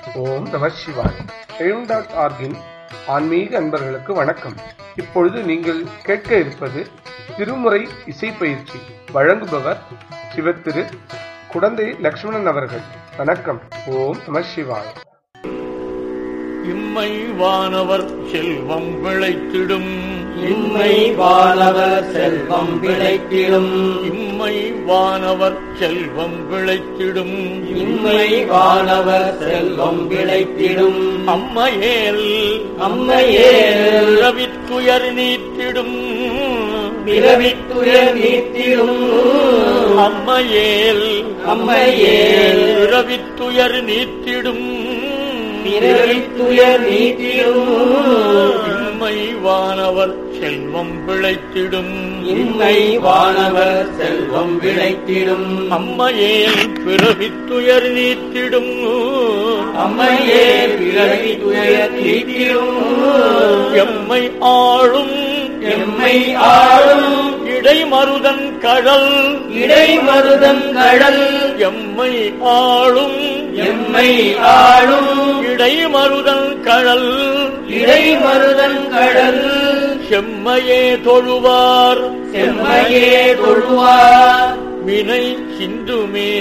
ஓம் நம சிவாய் எழும் டாட் ஆர்கின் ஆன்மீக அன்பர்களுக்கு வணக்கம் இப்பொழுது நீங்கள் கேட்க இருப்பது திருமுறை இசை பயிற்சி வழங்குபவர் சிவத்திரு குடந்தை லக்ஷ்மணன் அவர்கள் வணக்கம் ஓம் நம சிவாய் இம்மை வானவர் செல்வம் விளைத்திடும் இம்மை வானவர் செல்வம் விளைத்திடும் இம்மை வானவர் செல்வம் விளைத்திடும் இம்மை வானவர் செல்வம் விளைத்திடும் அம்மையேல் அம்மையே ரவித்துயர் நீத்திடும் பிறவித்துயர் நீத்திடும் அம்மையேல் அம்மையேல் ரவித்துயர் நீத்திடும் பிறவித்துயர் நீத்திடும் இம்மை வானவர் செல்வம் விளைத்திடும் இம்மை வானவர் செல்வம் விளைத்திடும் அம்மையேல் பிறவித்துயர் நீத்திடும் அம்மையே பிறவித்துயர் நீத்திடும் எம்மை ஆளும் எம்மை ஆளும் இடைமருதன் கடல் இடைமருதன் கடல் எம்மை ஆளும் எம்மை ஆளும் இடைமருதன் கடல் இடைமருதன் கடல் செம்மையே தொழுவார் செம்மையே தொழுவார் வினை சிந்துமே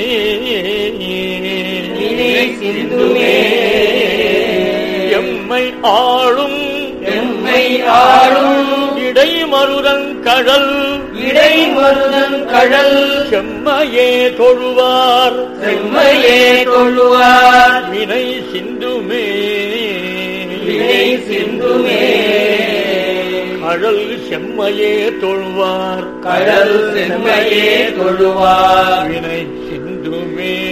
வினை சிந்துமே எம்மை ஆளும் எம்மை ஆளும் இடைமருதன் கடல் இடைமருதன் கடல் செம்மையே தொழுவார் செம்மையே தொழுவார் வினை சிந்துமே வினை சிந்துமே கடல் செம்மையே தொழுவார் கடல் செம்மையே தொழுவார் வினை சிந்துமே